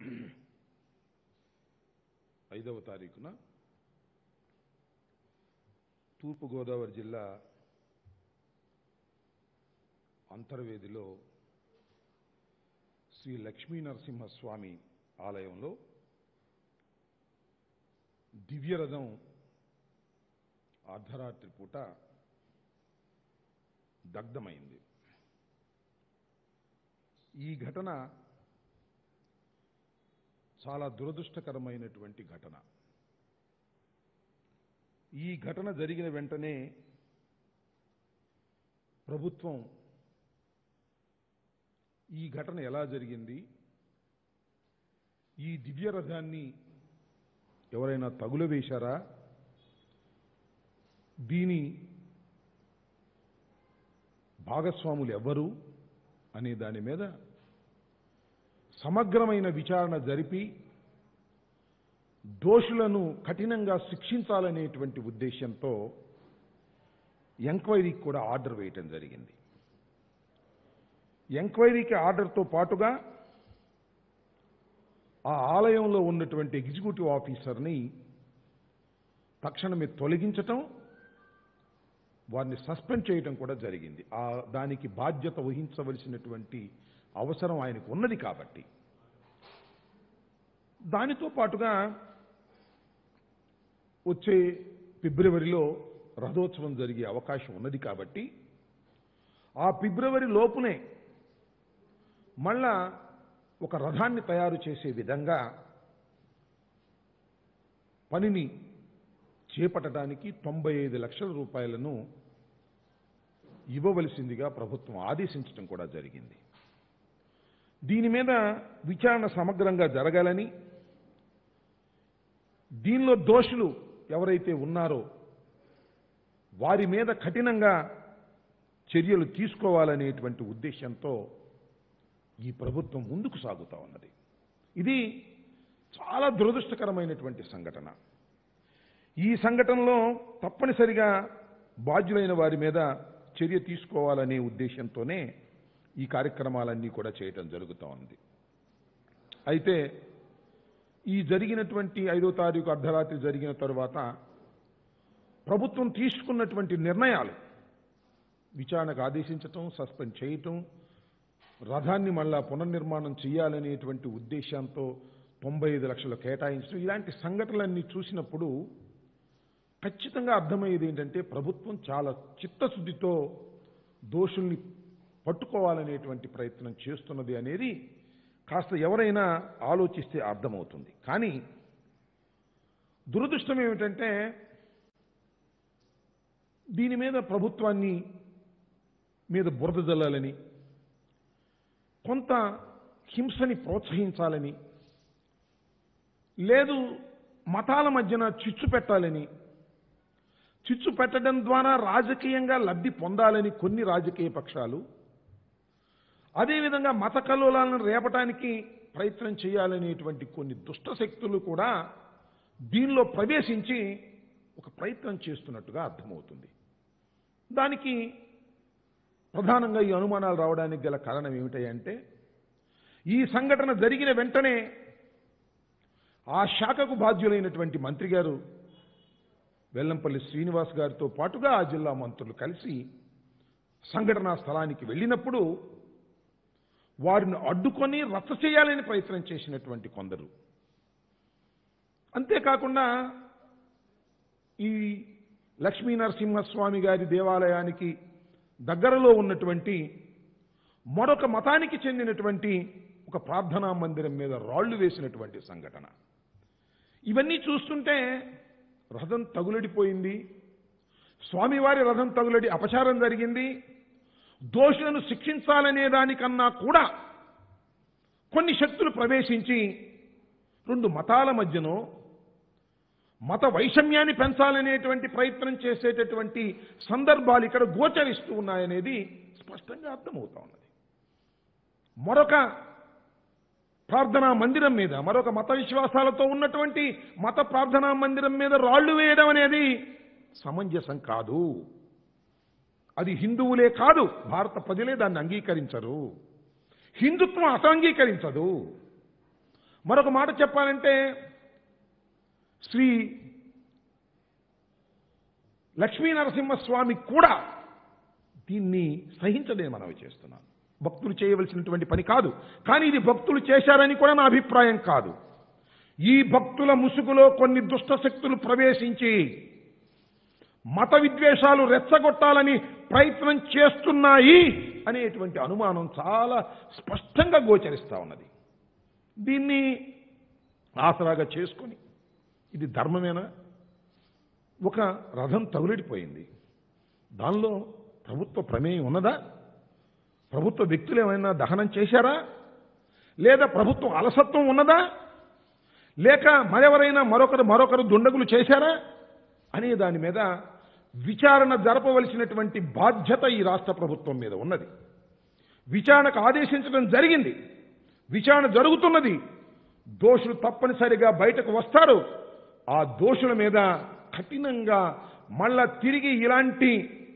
ఐదవ తారీఖున తూర్పుగోదావరి జిల్లా అంతర్వేదిలో శ్రీ లక్ష్మీ నరసింహస్వామి ఆలయంలో దివ్యరథం అర్ధరాత్రి పూట దగ్ధమైంది ఈ ఘటన చాలా దురదృష్టకరమైనటువంటి ఘటన ఈ ఘటన జరిగిన వెంటనే ప్రభుత్వం ఈ ఘటన ఎలా జరిగింది ఈ దివ్య రథాన్ని ఎవరైనా తగులవేశారా దీని భాగస్వాములు ఎవరు అనే దాని మీద సమగ్రమైన విచారణ జరిపి దోషులను కఠినంగా శిక్షించాలనేటువంటి ఉద్దేశంతో ఎంక్వైరీకి కూడా ఆర్డర్ వేయటం జరిగింది ఎంక్వైరీకి ఆర్డర్తో పాటుగా ఆ ఆలయంలో ఉన్నటువంటి ఎగ్జిక్యూటివ్ ఆఫీసర్ని తక్షణమే తొలగించటం వారిని సస్పెండ్ చేయటం కూడా జరిగింది ఆ దానికి బాధ్యత వహించవలసినటువంటి అవసరం ఆయనకు ఉన్నది కాబట్టి దానితో పాటుగా వచ్చే ఫిబ్రవరిలో రథోత్సవం జరిగే అవకాశం ఉన్నది కాబట్టి ఆ ఫిబ్రవరి లోపునే మళ్ళా ఒక రథాన్ని తయారు చేసే విధంగా పనిని చేపట్టడానికి తొంభై ఐదు లక్షల రూపాయలను ఇవ్వవలసిందిగా ప్రభుత్వం ఆదేశించడం కూడా జరిగింది దీని మీద విచారణ సమగ్రంగా జరగాలని దీనిలో దోషులు ఎవరైతే ఉన్నారో వారి మీద కఠినంగా చర్యలు తీసుకోవాలనేటువంటి ఉద్దేశంతో ఈ ప్రభుత్వం ముందుకు సాగుతా ఉన్నది ఇది చాలా దురదృష్టకరమైనటువంటి సంఘటన ఈ సంఘటనలో తప్పనిసరిగా బాధ్యులైన వారి మీద చర్య తీసుకోవాలనే ఉద్దేశంతోనే ఈ కార్యక్రమాలన్నీ కూడా చేయటం జరుగుతూ ఉంది అయితే ఈ జరిగినటువంటి ఐదో తారీఖు అర్ధరాత్రి జరిగిన తరువాత ప్రభుత్వం తీసుకున్నటువంటి నిర్ణయాలు విచారణకు ఆదేశించటం సస్పెండ్ చేయటం రథాన్ని మళ్ళా పునర్నిర్మాణం చేయాలనేటువంటి ఉద్దేశంతో తొంభై ఐదు లక్షలు కేటాయించడం ఇలాంటి సంఘటనలన్నీ చూసినప్పుడు ఖచ్చితంగా అర్థమయ్యేది ఏంటంటే ప్రభుత్వం చాలా చిత్తశుద్ధితో దోషుల్ని పట్టుకోవాలనేటువంటి ప్రయత్నం చేస్తున్నది అనేది కాస్త ఎవరైనా ఆలోచిస్తే అర్థమవుతుంది కానీ దురదృష్టం ఏమిటంటే దీని మీద ప్రభుత్వాన్ని మీద బురద జల్లాలని కొంత హింసని ప్రోత్సహించాలని లేదు మతాల మధ్యన చిచ్చు పెట్టాలని చిచ్చు పెట్టడం ద్వారా రాజకీయంగా లబ్ధి పొందాలని కొన్ని రాజకీయ పక్షాలు అదేవిధంగా మత కల్లోలాలను రేపటానికి ప్రయత్నం చేయాలనేటువంటి కొన్ని దుష్ట శక్తులు కూడా దీనిలో ప్రవేశించి ఒక ప్రయత్నం చేస్తున్నట్టుగా అర్థమవుతుంది దానికి ప్రధానంగా ఈ అనుమానాలు రావడానికి గల కారణం ఏమిటంటే ఈ సంఘటన జరిగిన వెంటనే ఆ శాఖకు బాధ్యులైనటువంటి మంత్రి గారు వెల్లంపల్లి శ్రీనివాస్ గారితో పాటుగా ఆ జిల్లా మంత్రులు కలిసి సంఘటనా స్థలానికి వెళ్ళినప్పుడు వారిని అడ్డుకొని రచ్చ చేయాలని ప్రయత్నం చేసినటువంటి కొందరు అంతేకాకుండా ఈ లక్ష్మీ నరసింహస్వామి గారి దేవాలయానికి దగ్గరలో ఉన్నటువంటి మరొక మతానికి చెందినటువంటి ఒక ప్రార్థనా మందిరం మీద రాళ్లు వేసినటువంటి సంఘటన ఇవన్నీ చూస్తుంటే రథం తగులడిపోయింది స్వామివారి రథం తగులడి అపచారం జరిగింది దోషులను శిక్షించాలనే దానికన్నా కూడా కొన్ని శక్తులు ప్రవేశించి రెండు మతాల మధ్యనో మత వైషమ్యాన్ని పెంచాలనేటువంటి ప్రయత్నం చేసేటటువంటి సందర్భాలు ఇక్కడ గోచరిస్తూ ఉన్నాయనేది స్పష్టంగా అర్థమవుతా ఉన్నది మరొక ప్రార్థనా మందిరం మీద మరొక మత విశ్వాసాలతో ఉన్నటువంటి మత ప్రార్థనా మందిరం మీద రాళ్లు వేయడం అనేది సమంజసం కాదు అది హిందువులే కాదు భారత ప్రజలే దాన్ని అంగీకరించరు హిందుత్వం అసంగీకరించదు మరొక మాట చెప్పాలంటే శ్రీ లక్ష్మీ నరసింహస్వామి కూడా దీన్ని సహించదే మనవి చేస్తున్నాను భక్తులు చేయవలసినటువంటి పని కాదు కానీ ఇది భక్తులు చేశారని కూడా నా అభిప్రాయం కాదు ఈ భక్తుల ముసుగులో కొన్ని దుష్ట శక్తులు ప్రవేశించి మత విద్వేషాలు రెచ్చగొట్టాలని ప్రయత్నం చేస్తున్నాయి అనేటువంటి అనుమానం చాలా స్పష్టంగా గోచరిస్తా ఉన్నది దీన్ని ఆసరాగా చేసుకొని ఇది ధర్మమేనా ఒక రథం తగులడిపోయింది దానిలో ప్రభుత్వ ప్రమేయం ఉన్నదా ప్రభుత్వ వ్యక్తులు ఏమైనా దహనం చేశారా లేదా ప్రభుత్వం అలసత్వం ఉన్నదా లేక మరెవరైనా మరొకరు మరొకరు దుండగులు చేశారా అనే దాని మీద విచారణ జరపవలసినటువంటి బాధ్యత ఈ రాష్ట్ర ప్రభుత్వం మీద ఉన్నది విచారణకు ఆదేశించడం జరిగింది విచారణ జరుగుతున్నది దోషులు తప్పనిసరిగా బయటకు వస్తారు ఆ దోషుల మీద కఠినంగా మళ్ళా తిరిగి ఇలాంటి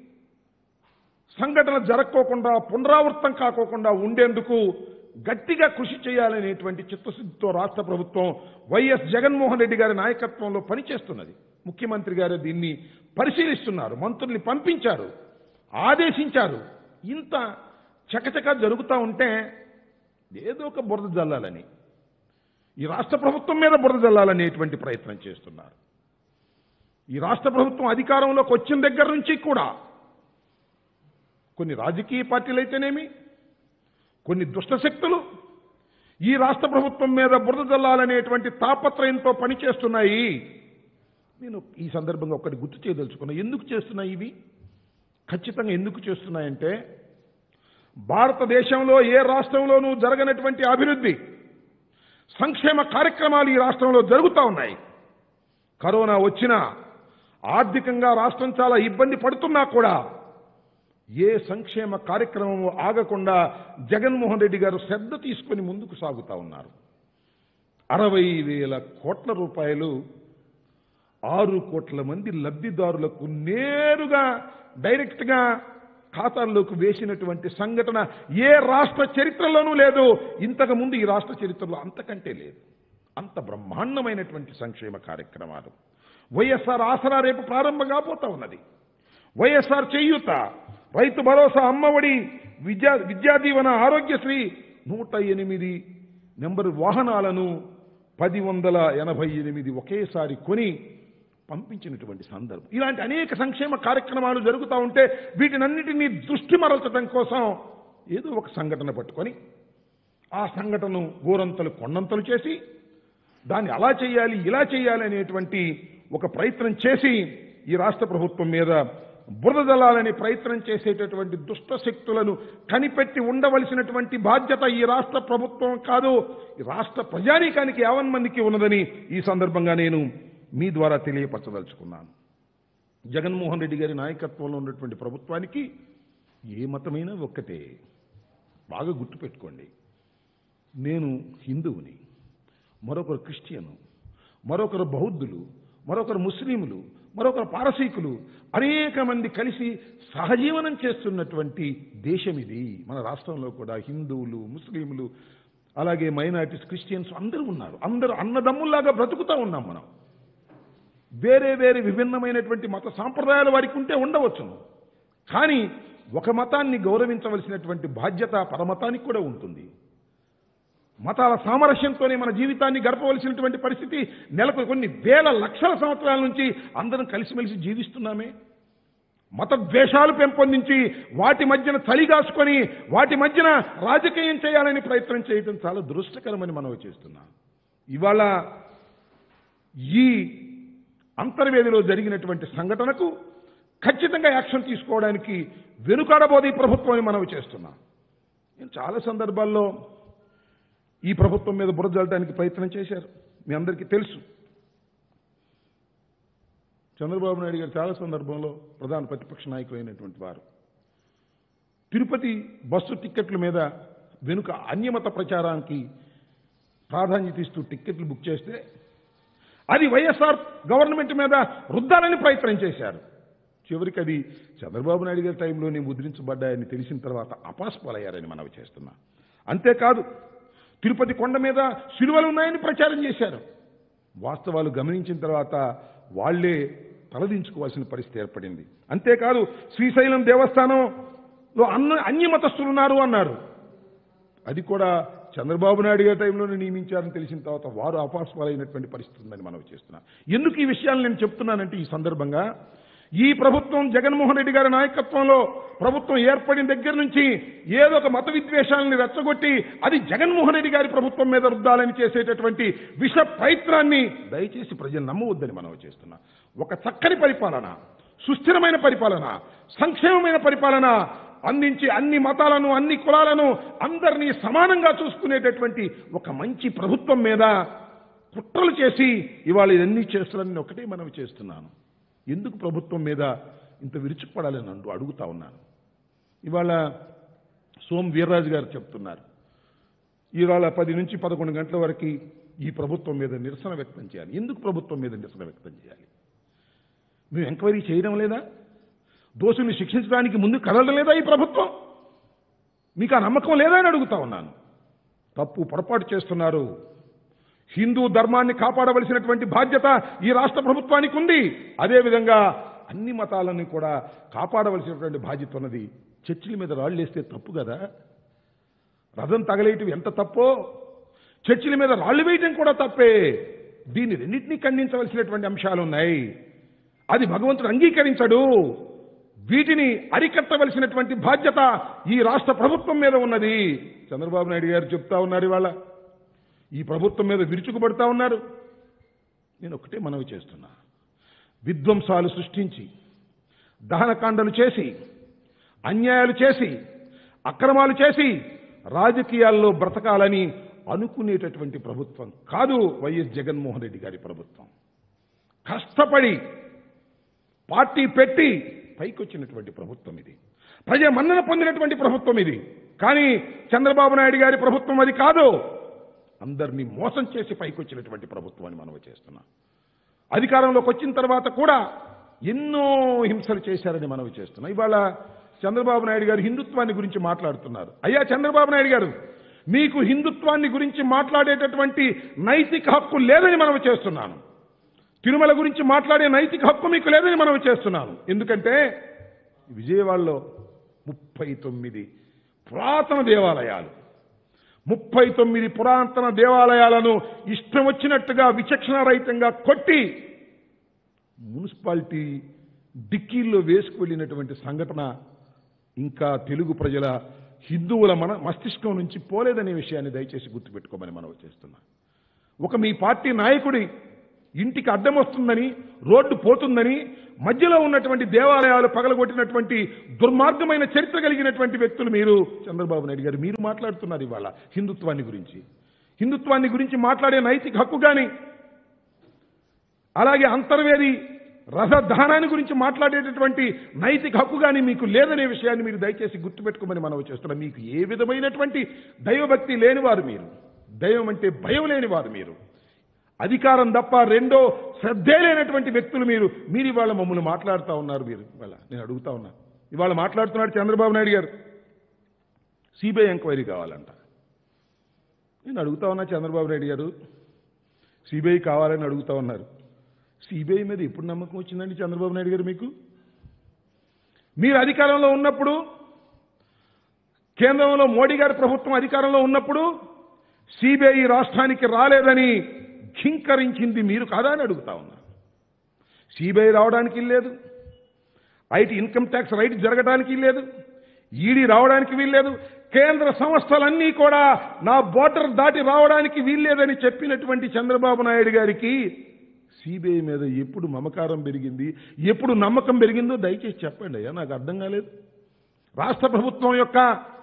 సంఘటన జరక్కోకుండా పునరావృతం కాకోకుండా ఉండేందుకు గట్టిగా కృషి చేయాలనేటువంటి చిత్తశుద్ధితో రాష్ట్ర ప్రభుత్వం వైఎస్ జగన్మోహన్ రెడ్డి గారి నాయకత్వంలో పనిచేస్తున్నది ముఖ్యమంత్రి గారు దీన్ని పరిశీలిస్తున్నారు మంత్రుల్ని పంపించారు ఆదేశించారు ఇంత చకచక జరుగుతూ ఉంటే ఏదో ఒక బురద జల్లాలని ఈ రాష్ట్ర ప్రభుత్వం మీద బురద జల్లాలనేటువంటి ప్రయత్నం చేస్తున్నారు ఈ రాష్ట్ర ప్రభుత్వం అధికారంలోకి వచ్చిన దగ్గర నుంచి కూడా కొన్ని రాజకీయ పార్టీలు అయితేనేమి కొన్ని దుష్ట శక్తులు ఈ రాష్ట్ర ప్రభుత్వం మీద బురద జల్లాలనేటువంటి తాపత్రయంతో పనిచేస్తున్నాయి నేను ఈ సందర్భంగా ఒకటి గుర్తు చేయదలుచుకున్నా ఎందుకు చేస్తున్నాయి ఇవి ఖచ్చితంగా ఎందుకు చేస్తున్నాయంటే భారతదేశంలో ఏ రాష్ట్రంలోనూ జరగనటువంటి అభివృద్ధి సంక్షేమ కార్యక్రమాలు ఈ రాష్ట్రంలో జరుగుతూ ఉన్నాయి కరోనా వచ్చినా ఆర్థికంగా రాష్ట్రం చాలా ఇబ్బంది పడుతున్నా కూడా ఏ సంక్షేమ కార్యక్రమము ఆగకుండా జగన్మోహన్ రెడ్డి గారు శ్రద్ధ తీసుకొని ముందుకు సాగుతా ఉన్నారు అరవై వేల కోట్ల రూపాయలు ఆరు కోట్ల మంది లబ్ధిదారులకు నేరుగా డైరెక్ట్గా ఖాతాల్లోకి వేసినటువంటి సంఘటన ఏ రాష్ట్ర చరిత్రలోనూ లేదు ఇంతకు ముందు ఈ రాష్ట్ర చరిత్రలో అంతకంటే లేదు అంత బ్రహ్మాండమైనటువంటి సంక్షేమ కార్యక్రమాలు వైఎస్ఆర్ ఆసరా రేపు ప్రారంభం కాబోతా ఉన్నది వైఎస్ఆర్ చేయూత రైతు భరోసా అమ్మఒడి విద్యా విద్యా దీవెన ఆరోగ్యశ్రీ నూట ఎనిమిది నెంబర్ వాహనాలను పది వందల ఎనభై ఎనిమిది ఒకేసారి కొని పంపించినటువంటి సందర్భం ఇలాంటి అనేక సంక్షేమ కార్యక్రమాలు జరుగుతూ ఉంటే వీటినన్నిటినీ దృష్టి మరల్చడం కోసం ఏదో ఒక సంఘటన పట్టుకొని ఆ సంఘటనను గోరంతలు కొండంతలు చేసి దాన్ని అలా చేయాలి ఇలా చేయాలి అనేటువంటి ఒక ప్రయత్నం చేసి ఈ రాష్ట్ర ప్రభుత్వం మీద బురద జల్లాలని ప్రయత్నం చేసేటటువంటి దుష్ట శక్తులను కనిపెట్టి ఉండవలసినటువంటి బాధ్యత ఈ రాష్ట్ర ప్రభుత్వం కాదు ఈ రాష్ట్ర ప్రజానీకానికి యావన్ మందికి ఉన్నదని ఈ సందర్భంగా నేను మీ ద్వారా తెలియపరచదలుచుకున్నాను జగన్మోహన్ రెడ్డి గారి నాయకత్వంలో ఉన్నటువంటి ప్రభుత్వానికి ఏ మతమైనా ఒక్కటే బాగా గుర్తుపెట్టుకోండి నేను హిందువుని మరొకరు క్రిస్టియను మరొకరు బౌద్ధులు మరొకరు ముస్లింలు మరొకరు పారసీకులు అనేక మంది కలిసి సహజీవనం చేస్తున్నటువంటి దేశం ఇది మన రాష్ట్రంలో కూడా హిందువులు ముస్లింలు అలాగే మైనారిటీస్ క్రిస్టియన్స్ అందరూ ఉన్నారు అందరూ అన్నదమ్ముల్లాగా బ్రతుకుతా ఉన్నాం మనం వేరే వేరే విభిన్నమైనటువంటి మత సాంప్రదాయాలు వారికి ఉంటే ఉండవచ్చును కానీ ఒక మతాన్ని గౌరవించవలసినటువంటి బాధ్యత పరమతానికి కూడా ఉంటుంది మతాల సామరస్యంతోనే మన జీవితాన్ని గడపవలసినటువంటి పరిస్థితి నెలకు కొన్ని వేల లక్షల సంవత్సరాల నుంచి అందరం కలిసిమెలిసి జీవిస్తున్నామే మత ద్వేషాలు పెంపొందించి వాటి మధ్యన చలిగాసుకొని వాటి మధ్యన రాజకీయం చేయాలని ప్రయత్నం చేయడం చాలా దురదృష్టకరమని మనం చేస్తున్నాం ఇవాళ ఈ అంతర్వేదిలో జరిగినటువంటి సంఘటనకు ఖచ్చితంగా యాక్షన్ తీసుకోవడానికి వెనుకాడబోదు ఈ ప్రభుత్వం అని మనవి చేస్తున్నాం నేను చాలా సందర్భాల్లో ఈ ప్రభుత్వం మీద బురద జల్లడానికి ప్రయత్నం చేశారు మీ అందరికీ తెలుసు చంద్రబాబు నాయుడు గారు చాలా సందర్భంలో ప్రధాన ప్రతిపక్ష నాయకులైనటువంటి వారు తిరుపతి బస్సు టిక్కెట్ల మీద వెనుక అన్యమత ప్రచారానికి ప్రాధాన్యత ఇస్తూ టిక్కెట్లు బుక్ చేస్తే అది వైఎస్ఆర్ గవర్నమెంట్ మీద రుద్దాలని ప్రయత్నం చేశారు చివరికి అది చంద్రబాబు నాయుడు గారి టైంలోనే ముద్రించబడ్డాయని తెలిసిన తర్వాత అపాస్పాలయ్యారని మనవి చేస్తున్నా అంతేకాదు తిరుపతి కొండ మీద సిలువలు ఉన్నాయని ప్రచారం చేశారు వాస్తవాలు గమనించిన తర్వాత వాళ్లే తలదించుకోవాల్సిన పరిస్థితి ఏర్పడింది అంతేకాదు శ్రీశైలం దేవస్థానంలో అన్న అన్య మతస్థులు ఉన్నారు అన్నారు అది కూడా చంద్రబాబు నాయుడు గారి టైంలోనే నియమించారని తెలిసిన తర్వాత వారు అపాస్పాలైనటువంటి పరిస్థితి ఉందని మనం చేస్తున్నాం ఎందుకు ఈ విషయాలు నేను చెప్తున్నానంటే ఈ సందర్భంగా ఈ ప్రభుత్వం జగన్మోహన్ రెడ్డి గారి నాయకత్వంలో ప్రభుత్వం ఏర్పడిన దగ్గర నుంచి ఏదో ఒక మత విద్వేషాలని రెచ్చగొట్టి అది జగన్మోహన్ రెడ్డి గారి ప్రభుత్వం మీద రుద్దాలని చేసేటటువంటి విష ప్రయత్నాన్ని దయచేసి ప్రజలు నమ్మవద్దని మనం చేస్తున్నాం ఒక చక్కని పరిపాలన సుస్థిరమైన పరిపాలన సంక్షేమమైన పరిపాలన అందించి అన్ని మతాలను అన్ని కులాలను అందరినీ సమానంగా చూసుకునేటటువంటి ఒక మంచి ప్రభుత్వం మీద కుట్రలు చేసి ఇవాళ ఇవన్నీ చేస్తున్నారని ఒకటే మనం చేస్తున్నాను ఎందుకు ప్రభుత్వం మీద ఇంత విరుచుకుపడాలని అంటూ అడుగుతా ఉన్నాను ఇవాళ సోమ్ వీర్రాజు గారు చెప్తున్నారు ఇవాళ పది నుంచి పదకొండు గంటల వరకు ఈ ప్రభుత్వం మీద నిరసన వ్యక్తం చేయాలి ఎందుకు ప్రభుత్వం మీద నిరసన వ్యక్తం చేయాలి మేము ఎంక్వైరీ చేయడం లేదా దోషుల్ని శిక్షించడానికి ముందు కదలడం లేదా ఈ ప్రభుత్వం మీకు ఆ నమ్మకం లేదా అని అడుగుతా ఉన్నాను తప్పు పొరపాటు చేస్తున్నారు హిందూ ధర్మాన్ని కాపాడవలసినటువంటి బాధ్యత ఈ రాష్ట్ర ప్రభుత్వానికి ఉంది అదేవిధంగా అన్ని మతాలను కూడా కాపాడవలసినటువంటి బాధ్యత ఉన్నది చర్చిల మీద రాళ్ళు వేస్తే తప్పు కదా రథం తగలేయటం ఎంత తప్పో చర్చిల మీద రాళ్ళు వేయటం కూడా తప్పే దీన్ని రెండింటినీ ఖండించవలసినటువంటి అంశాలు ఉన్నాయి అది భగవంతుడు అంగీకరించడు వీటిని అరికట్టవలసినటువంటి బాధ్యత ఈ రాష్ట్ర ప్రభుత్వం మీద ఉన్నది చంద్రబాబు నాయుడు గారు చెప్తా ఉన్నారు ఇవాళ ఈ ప్రభుత్వం మీద విరుచుకుపడతా ఉన్నారు నేను ఒకటే మనవి చేస్తున్నా విధ్వంసాలు సృష్టించి దహనకాండలు చేసి అన్యాయాలు చేసి అక్రమాలు చేసి రాజకీయాల్లో బ్రతకాలని అనుకునేటటువంటి ప్రభుత్వం కాదు వైఎస్ జగన్మోహన్ రెడ్డి గారి ప్రభుత్వం కష్టపడి పార్టీ పెట్టి పైకొచ్చినటువంటి ప్రభుత్వం ఇది ప్రజా మన్నన పొందినటువంటి ప్రభుత్వం ఇది కానీ చంద్రబాబు నాయుడు గారి ప్రభుత్వం అది కాదు అందరినీ మోసం చేసి పైకొచ్చినటువంటి ప్రభుత్వాన్ని మనం చేస్తున్నాం అధికారంలోకి వచ్చిన తర్వాత కూడా ఎన్నో హింసలు చేశారని మనవి చేస్తున్నాం ఇవాళ చంద్రబాబు నాయుడు గారు హిందుత్వాన్ని గురించి మాట్లాడుతున్నారు అయ్యా చంద్రబాబు నాయుడు గారు మీకు హిందుత్వాన్ని గురించి మాట్లాడేటటువంటి నైతిక హక్కు లేదని మనం చేస్తున్నాను తిరుమల గురించి మాట్లాడే నైతిక హక్కు మీకు లేదని మనం చేస్తున్నాను ఎందుకంటే విజయవాడలో ముప్పై తొమ్మిది పురాతన దేవాలయాలు ముప్పై తొమ్మిది పురాతన దేవాలయాలను ఇష్టం వచ్చినట్టుగా విచక్షణారహితంగా కొట్టి మున్సిపాలిటీ డిక్కీల్లో వేసుకు వెళ్ళినటువంటి సంఘటన ఇంకా తెలుగు ప్రజల హిందువుల మన మస్తిష్కం నుంచి పోలేదనే విషయాన్ని దయచేసి గుర్తుపెట్టుకోమని మనం చేస్తున్నాం ఒక మీ పార్టీ నాయకుడి ఇంటికి అడ్డం వస్తుందని రోడ్డు పోతుందని మధ్యలో ఉన్నటువంటి దేవాలయాలు పగలగొట్టినటువంటి దుర్మార్గమైన చరిత్ర కలిగినటువంటి వ్యక్తులు మీరు చంద్రబాబు నాయుడు గారు మీరు మాట్లాడుతున్నారు ఇవాళ హిందుత్వాన్ని గురించి హిందుత్వాన్ని గురించి మాట్లాడే నైతిక హక్కు కానీ అలాగే అంతర్వేది రథదహనాన్ని గురించి మాట్లాడేటటువంటి నైతిక హక్కు కానీ మీకు లేదనే విషయాన్ని మీరు దయచేసి గుర్తుపెట్టుకోమని మనం చేస్తున్నాం మీకు ఏ విధమైనటువంటి దైవభక్తి లేనివారు మీరు దైవం అంటే భయం లేనివారు మీరు అధికారం తప్ప రెండో శ్రద్ధే లేనటువంటి వ్యక్తులు మీరు మీరు ఇవాళ మమ్మల్ని మాట్లాడుతూ ఉన్నారు మీరు ఇవాళ నేను అడుగుతా ఉన్నా ఇవాళ మాట్లాడుతున్నాడు చంద్రబాబు నాయుడు గారు సిబిఐ ఎంక్వైరీ కావాలంట నేను అడుగుతా ఉన్నా చంద్రబాబు నాయుడు గారు సిబిఐ కావాలని అడుగుతా ఉన్నారు సిబిఐ మీద ఎప్పుడు నమ్మకం వచ్చిందండి చంద్రబాబు నాయుడు గారు మీకు మీరు అధికారంలో ఉన్నప్పుడు కేంద్రంలో మోడీ గారి ప్రభుత్వం అధికారంలో ఉన్నప్పుడు సిబిఐ రాష్ట్రానికి రాలేదని ఘింకరించింది మీరు కాదా అని అడుగుతా ఉన్నా సిబిఐ రావడానికి లేదు ఐటీ ఇన్కమ్ ట్యాక్స్ రైట్ జరగడానికి లేదు ఈడీ రావడానికి వీల్లేదు కేంద్ర సంస్థలన్నీ కూడా నా బోర్డర్ దాటి రావడానికి వీల్లేదని చెప్పినటువంటి చంద్రబాబు నాయుడు గారికి సిబిఐ మీద ఎప్పుడు మమకారం పెరిగింది ఎప్పుడు నమ్మకం పెరిగిందో దయచేసి చెప్పండి అయ్యా నాకు అర్థం కాలేదు రాష్ట్ర ప్రభుత్వం యొక్క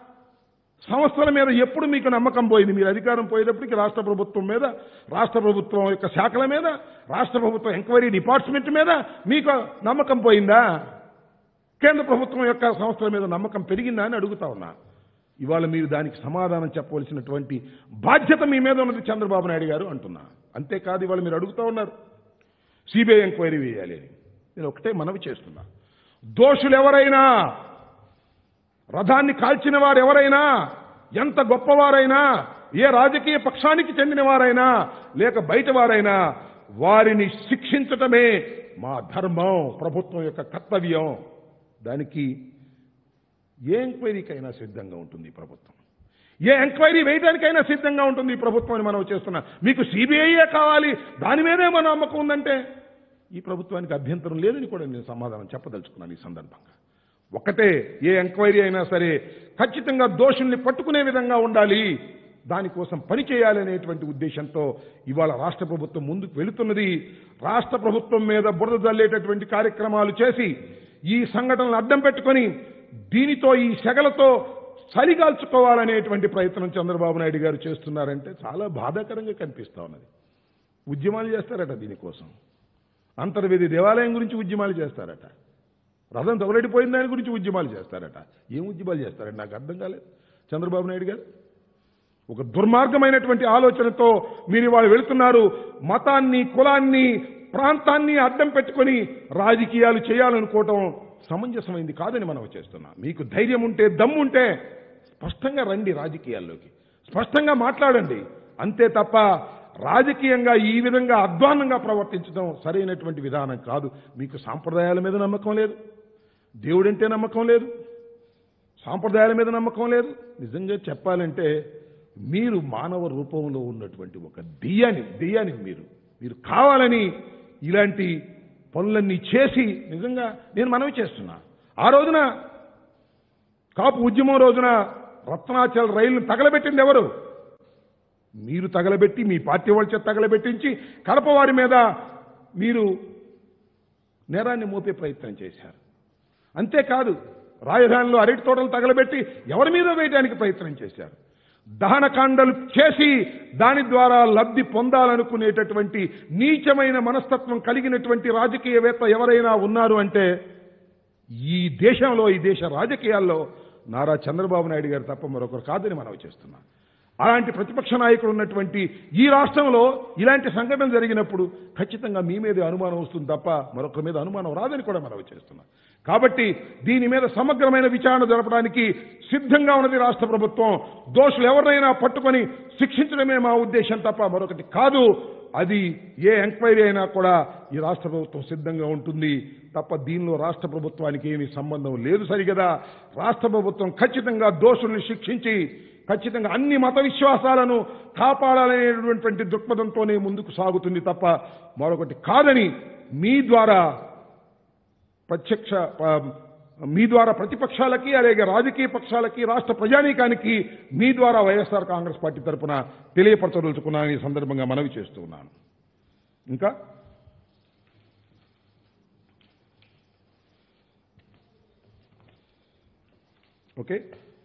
సంస్థల మీద ఎప్పుడు మీకు నమ్మకం పోయింది మీరు అధికారం పోయేటప్పటికి రాష్ట్ర ప్రభుత్వం మీద రాష్ట్ర ప్రభుత్వం యొక్క శాఖల మీద రాష్ట్ర ప్రభుత్వం ఎంక్వైరీ డిపార్ట్మెంట్ మీద మీకు నమ్మకం పోయిందా కేంద్ర ప్రభుత్వం యొక్క సంస్థల మీద నమ్మకం పెరిగిందా అని అడుగుతా ఉన్నా ఇవాళ మీరు దానికి సమాధానం చెప్పవలసినటువంటి బాధ్యత మీ మీద ఉన్నది చంద్రబాబు నాయుడు గారు అంటున్నా అంతేకాదు ఇవాళ మీరు అడుగుతా ఉన్నారు సిబిఐ ఎంక్వైరీ వేయాలి అని నేను ఒకటే మనవి చేస్తున్నా దోషులు ఎవరైనా రథాన్ని కాల్చిన వారు ఎవరైనా ఎంత గొప్పవారైనా ఏ రాజకీయ పక్షానికి చెందిన వారైనా లేక బయట వారైనా వారిని శిక్షించటమే మా ధర్మం ప్రభుత్వం యొక్క కర్తవ్యం దానికి ఏ ఎంక్వైరీకైనా సిద్ధంగా ఉంటుంది ఈ ప్రభుత్వం ఏ ఎంక్వైరీ వేయడానికైనా సిద్ధంగా ఉంటుంది ఈ ప్రభుత్వం అని మనం చేస్తున్నాం మీకు సిబిఐయే కావాలి దాని మీదే మన నమ్మకం ఉందంటే ఈ ప్రభుత్వానికి అభ్యంతరం లేదని కూడా నేను సమాధానం చెప్పదలుచుకున్నాను ఈ సందర్భంగా ఒకటే ఏ ఎంక్వైరీ అయినా సరే ఖచ్చితంగా దోషుల్ని పట్టుకునే విధంగా ఉండాలి దానికోసం పని చేయాలనేటువంటి ఉద్దేశంతో ఇవాళ రాష్ట్ర ప్రభుత్వం ముందుకు వెళుతున్నది రాష్ట్ర ప్రభుత్వం మీద బురద జల్లేటటువంటి కార్యక్రమాలు చేసి ఈ సంఘటనలు అడ్డం పెట్టుకొని దీనితో ఈ సెగలతో చలిగాల్చుకోవాలనేటువంటి ప్రయత్నం చంద్రబాబు నాయుడు గారు చేస్తున్నారంటే చాలా బాధాకరంగా కనిపిస్తా ఉన్నది ఉద్యమాలు చేస్తారట దీనికోసం అంతర్వేది దేవాలయం గురించి ఉద్యమాలు చేస్తారట రథం తగలడిపోయిన దాని గురించి ఉద్యమాలు చేస్తారట ఏం ఉద్యమాలు చేస్తారట నాకు అర్థం కాలేదు చంద్రబాబు నాయుడు గారు ఒక దుర్మార్గమైనటువంటి ఆలోచనతో మీరు ఇవాళ వెళుతున్నారు మతాన్ని కులాన్ని ప్రాంతాన్ని అడ్డం పెట్టుకొని రాజకీయాలు చేయాలనుకోవటం సమంజసమైంది కాదని మనం చేస్తున్నాం మీకు ధైర్యం ఉంటే దమ్ము ఉంటే స్పష్టంగా రండి రాజకీయాల్లోకి స్పష్టంగా మాట్లాడండి అంతే తప్ప రాజకీయంగా ఈ విధంగా అధ్వాన్నంగా ప్రవర్తించడం సరైనటువంటి విధానం కాదు మీకు సాంప్రదాయాల మీద నమ్మకం లేదు దేవుడంటే నమ్మకం లేదు సాంప్రదాయాల మీద నమ్మకం లేదు నిజంగా చెప్పాలంటే మీరు మానవ రూపంలో ఉన్నటువంటి ఒక దెయ్యాని దెయ్యాని మీరు మీరు కావాలని ఇలాంటి పనులన్నీ చేసి నిజంగా నేను మనవి చేస్తున్నా ఆ రోజున కాపు ఉద్యమం రోజున రత్నాచల్ రైలును తగలబెట్టింది ఎవరు మీరు తగలబెట్టి మీ పార్టీ వాళ్ళ చేత తగలబెట్టించి కడప వారి మీద మీరు నేరాన్ని మోపే ప్రయత్నం చేశారు అంతేకాదు రాజధానిలో అరటి తోటలు తగలబెట్టి ఎవరి మీద వేయడానికి ప్రయత్నం చేశారు దహనకాండలు చేసి దాని ద్వారా లబ్ధి పొందాలనుకునేటటువంటి నీచమైన మనస్తత్వం కలిగినటువంటి రాజకీయవేత్త ఎవరైనా ఉన్నారు అంటే ఈ దేశంలో ఈ దేశ రాజకీయాల్లో నారా చంద్రబాబు నాయుడు గారు తప్ప మరొకరు కాదని మనవి చేస్తున్నాం అలాంటి ప్రతిపక్ష నాయకుడు ఉన్నటువంటి ఈ రాష్ట్రంలో ఇలాంటి సంఘటన జరిగినప్పుడు ఖచ్చితంగా మీ మీదే అనుమానం వస్తుంది తప్ప మరొకరి మీద అనుమానం రాదని కూడా మనవి చేస్తున్నాం కాబట్టి దీని మీద సమగ్రమైన విచారణ జరపడానికి సిద్ధంగా ఉన్నది రాష్ట్ర ప్రభుత్వం దోషులు ఎవరినైనా పట్టుకొని శిక్షించడమే మా ఉద్దేశం తప్ప మరొకటి కాదు అది ఏ ఎంక్వైరీ అయినా కూడా ఈ రాష్ట్ర ప్రభుత్వం సిద్ధంగా ఉంటుంది తప్ప దీనిలో రాష్ట్ర ప్రభుత్వానికి ఏమీ సంబంధం లేదు సరిగదా రాష్ట్ర ప్రభుత్వం ఖచ్చితంగా దోషుల్ని శిక్షించి ఖచ్చితంగా అన్ని మత విశ్వాసాలను కాపాడాలనేటువంటి దృక్పథంతోనే ముందుకు సాగుతుంది తప్ప మరొకటి కాదని మీ ద్వారా ప్రత్యక్ష ఆ, మీ ద్వారా ప్రతిపక్షాలకి అలాగే రాజకీయ పక్షాలకి రాష్ట్ర ప్రజానీకానికి మీ ద్వారా వైఎస్ఆర్ కాంగ్రెస్ పార్టీ తరఫున తెలియపరచదలుచుకున్నాను ఈ సందర్భంగా మనవి చేస్తూ ఉన్నాను ఇంకా ఓకే